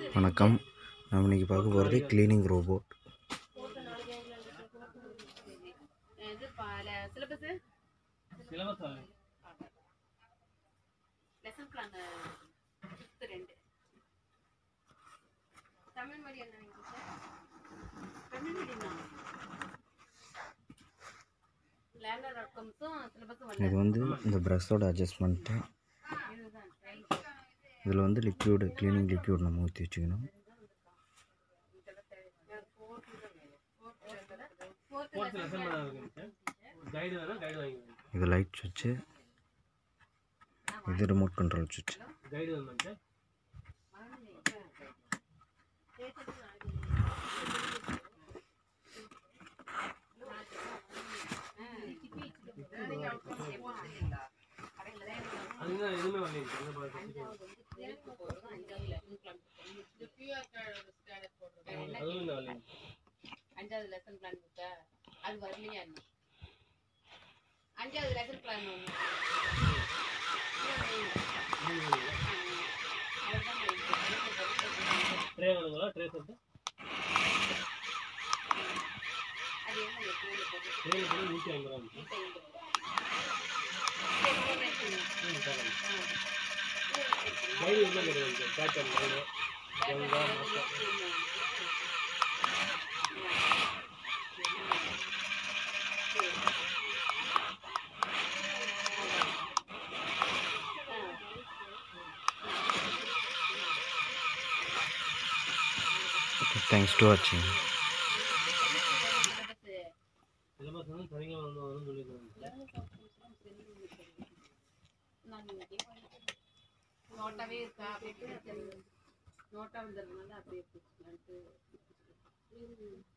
வணக்கம் நம்ம இன்னைக்கு பார்க்க போகிறது க்ளீனிங் ரோபோட் இது பால syllabus syllabus lesson plan fifth ரெண்டு தமிழ் மீடியம் என்ன டீச்சர் தமிழ் மீடியம் தான் லேர்னர் அவுட்கம்ஸும் சிலபஸும் இது வரல வந்து இந்த ப்ரஷ்ஷோட அட்ஜஸ்ட்மெண்ட்டு இதுதான் ரைட் இதில் வந்து லிக்யூடு க்ளீனிங் லிக்யூட் நம்ம ஊற்றி வச்சுக்கணும் ஃபோர்த் லெசன் தான் இருக்குங்க கைடு வேணும் கைடு வாங்கிக்கோங்க இது லைட் சுவிட்சு இது ரிமோட் கண்ட்ரோல் சுவிட்ச் கைடு வேணும் சார் அதுதான் எதுவுமே வரலைங்க இந்த பாருங்க. அதுவும் இந்த வரலைங்க அஞ்சாவது லெசன் பிளான் புக்கா அது வரலையா இன்னும் அஞ்சாவது லெசன் பிளான் ஒன்று ட்ரே வேணுங்களா ட்ரே சொல்லிட்டு அது என்ன எப்போது போட்டு ட்ரேல கூட நூற்றி ஐம்பது ரூபா கைடு எல்லாம் கிடையாது pattern guide Ganga master thanks to வாட்சிங் சிலபஸ் வந்து தனியாக வந்து வரும்னு சொல்லியிருக்காங்க நோட்டாவே இருக்கா அப்படியே நோட்டா வந்துடுறதுனால அப்படியே பிடிச்சிக்கலான்ட்டு